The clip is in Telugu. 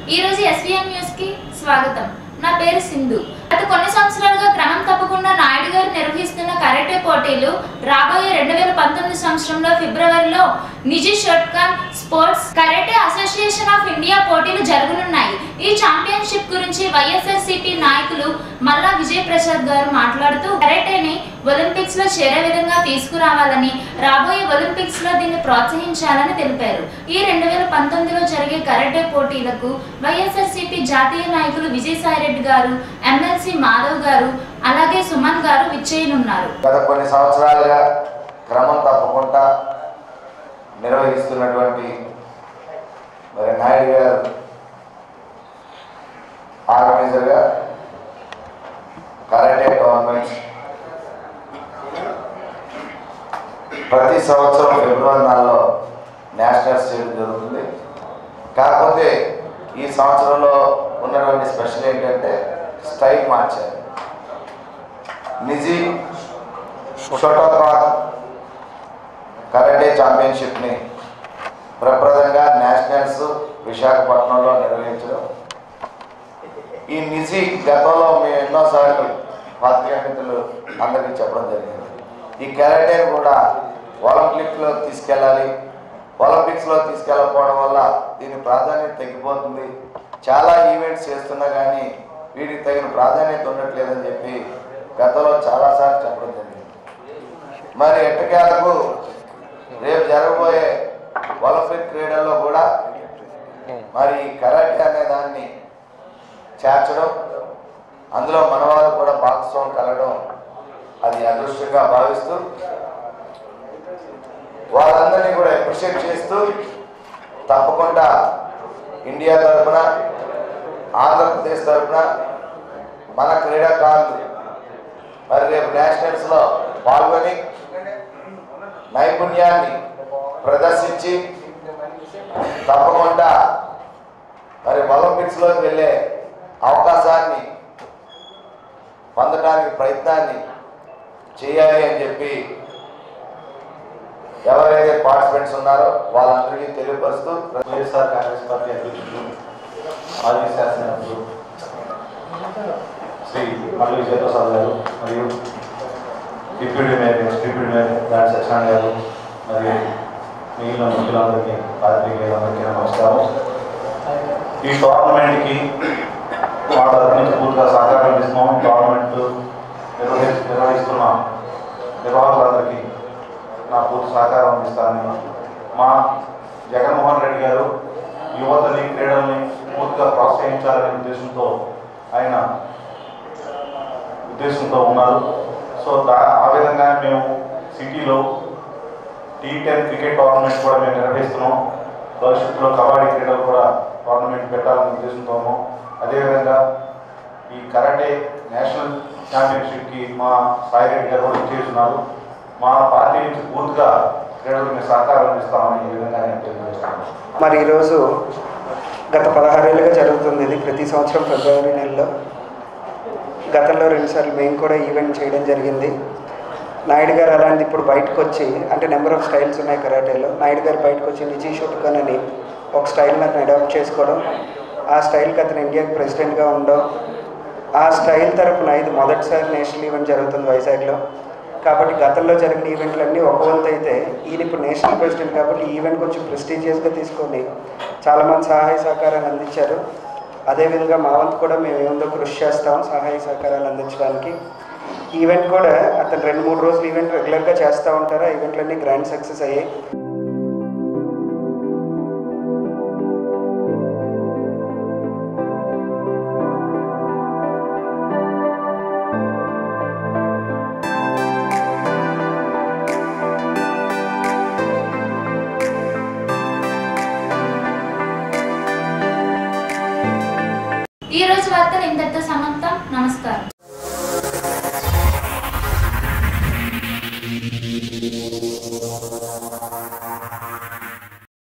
ఈ రోజు ఎస్వీఎం న్యూస్ కి స్వాగతం నా పేరు సింధు గత కొన్ని సంవత్సరాలుగా క్రమం తప్పకుండా నాయుడు గారు నిర్వహిస్తున్న కరాటే పోటీలు రాబోయే రెండు వేల పంతొమ్మిది సంవత్సరంలో ఫిబ్రవరిలో నిజి Shotokan sports karate association of India పోటీలు జరగనున్నాయి ఈ ఛాంపియన్షిప్ గురించి వైఎస్ఆర్సీపీ నాయకులు మల్లా విజయ్ ప్రసాద్ గారు మాట్లాడుతూ కరాటేని ఒలింపిక్స్ లో చేరే విధంగా తీసుకురావాలని రాబోయే ఒలింపిక్స్ లో దీన్ని ప్రోత్సహించాలని తెలిపారు ఈ రెండు వేల పంతొమ్మిదిలో జరిగే కరాటే పోటీలకు వైఎస్ఆర్సీపీ జాతీయ నాయకులు విజయసాయిరెడ్డి గారు ఎమ్మెల్సీ మాధవ్ గారు అలాగే సుమన్ గారు విచ్చేయనున్నారు గత కొన్ని సంవత్సరాలుగా క్రమం తప్పకుండా నిర్వహిస్తున్నటువంటి మరి నాయుడు గారు ఆర్గనైజర్గా కరాటే టోర్నమెంట్స్ ప్రతి సంవత్సరం ఫిబ్రవరి నెలలో నేషనల్ స్టేట్ జరుగుతుంది కాకపోతే ఈ సంవత్సరంలో ఉన్నటువంటి స్పెషల్ ఏంటంటే స్టైల్ మార్చారు నిజీ షోటోకాన్ కరాటే ఛాంపియన్షిప్ని ప్రప్రదంగా నేషనల్స్ విశాఖపట్నంలో నిర్వహించడం ఈ నిజి గతంలో మేము ఎన్నోసార్లు పాత్రికా మిత్రులు అందరికీ చెప్పడం జరిగింది ఈ కరాటేని కూడా ఒలింపిక్లో తీసుకెళ్ళాలి ఒలింపిక్స్లో తీసుకెళ్ళకపోవడం వల్ల దీని ప్రాధాన్యత తగ్గిపోతుంది చాలా ఈవెంట్స్ చేస్తున్నా కానీ వీటికి తగిన ప్రాధాన్యత ఉండట్లేదని చెప్పి గతంలో చాలాసార్లు చెప్పడం జరిగింది మరి ఎట్టకేలకు రేపు జరగబోయే ఒలింపిక్ క్రీడల్లో కూడా మరి ఈ కరాటే అనే దాన్ని చేర్చడం అందులో మనవాళ్ళు కూడా భాగస్వామి కలగడం అది అదృష్టంగా భావిస్తూ వాళ్ళందరినీ కూడా అప్రిషియేట్ చేస్తూ తప్పకుండా ఇండియా తరఫున ఆంధ్రప్రదేశ్ తరఫున మన క్రీడాకారులు మరి రేపు నేషనల్స్లో పాల్గొని నైపుణ్యాన్ని ప్రదర్శించి తప్పకుండా మరి ఒలింపిక్స్లోకి వెళ్ళే అవకాశాన్ని పొందడానికి ప్రయత్నాన్ని చేయాలి అని చెప్పి ఎవరైతే పార్టిసిపెంట్స్ ఉన్నారో వాళ్ళందరికీ తెలియపరుస్తూ వైఎస్ఆర్ కాంగ్రెస్ పార్టీ అధ్యక్షులు మాజీ శాసనసభ్యులు శ్రీ మల్లి విజయప్రసాద్ గారు మరియు డిప్యూటీ మేయర్ డిప్యూటీ మేయర్ దాడి సత్యనారాయణ గారు మరియు మిగిలిన ముఖ్యులందరికీ పాత్రికేయులందరికీ నమస్కారం ఈ టోర్నమెంట్కి మా తరఫు నుంచి పూర్తిగా సహకారం ఇస్తున్నాం గవర్నమెంట్ నిర్వహి నిర్వహిస్తున్న నిర్వాహకులందరికీ నా పూర్తి సహకారం అందిస్తానని మా జగన్మోహన్ రెడ్డి గారు యువతని క్రీడల్ని పూర్తిగా ప్రోత్సహించాలనే ఉద్దేశంతో ఆయన ఉద్దేశంతో ఉన్నారు సో దా ఆ విధంగా మేము సిటీలో టీ టెన్ క్రికెట్ టోర్నమెంట్ కూడా మేము నిర్వహిస్తున్నాం భవిష్యత్తులో కబడ్డీ క్రీడలు కూడా టోర్నమెంట్ పెట్టాలనే ఉద్దేశంతో ఉన్నాం అదేవిధంగా ఈ కరాటే నేషనల్ ఛాంపియన్షిప్కి మా సాయి రెడ్డి గారు కూడా చేస్తున్నారు మా పార్టీ నుంచి పూర్తిగా క్రీడలకు మేము సహకారం అందిస్తామని ఈ విధంగా నేను తెలియజేస్తున్నాను మరి ఈరోజు గత పదహారేళ్ళుగా జరుగుతుంది ఇది ప్రతి సంవత్సరం ఫిబ్రవరి నెలలో గతంలో రెండుసార్లు మేము కూడా ఈవెంట్ చేయడం జరిగింది నాయుడు గారు అలాంటి ఇప్పుడు బయటకు వచ్చి అంటే నెంబర్ ఆఫ్ స్టైల్స్ ఉన్నాయి కరాటేలో నాయుడు గారు బయటకు వచ్చి నిజీ షుట్కన్ అని ఒక స్టైల్ నాకు అడాప్ట్ చేసుకోవడం ఆ స్టైల్కి అతను ఇండియాకి ప్రెసిడెంట్గా ఉండడం ఆ స్టైల్ తరపున ఇది మొదటిసారి నేషనల్ ఈవెంట్ జరుగుతుంది వైజాగ్లో కాబట్టి గతంలో జరిగిన ఈవెంట్లన్నీ ఒక వంతు అయితే ఈయన ఇప్పుడు నేషనల్ ప్రెసిడెంట్ కాబట్టి ఈ ఈవెంట్ కొంచెం ప్రెస్టీజియస్గా తీసుకొని చాలామంది సహాయ సహకారాలు అందించారు అదేవిధంగా మా వంతు కూడా మేము ఏముందో కృషి చేస్తాం సహాయ సహకారాలు అందించడానికి ఈవెంట్ కూడా అతను రెండు మూడు రోజులు ఈవెంట్ రెగ్యులర్గా చేస్తూ ఉంటారు ఆ ఈవెంట్లన్నీ గ్రాండ్ సక్సెస్ అయ్యాయి ఈ రోజు వార్తలు ఇంతటితో సమాప్తం నమస్కారం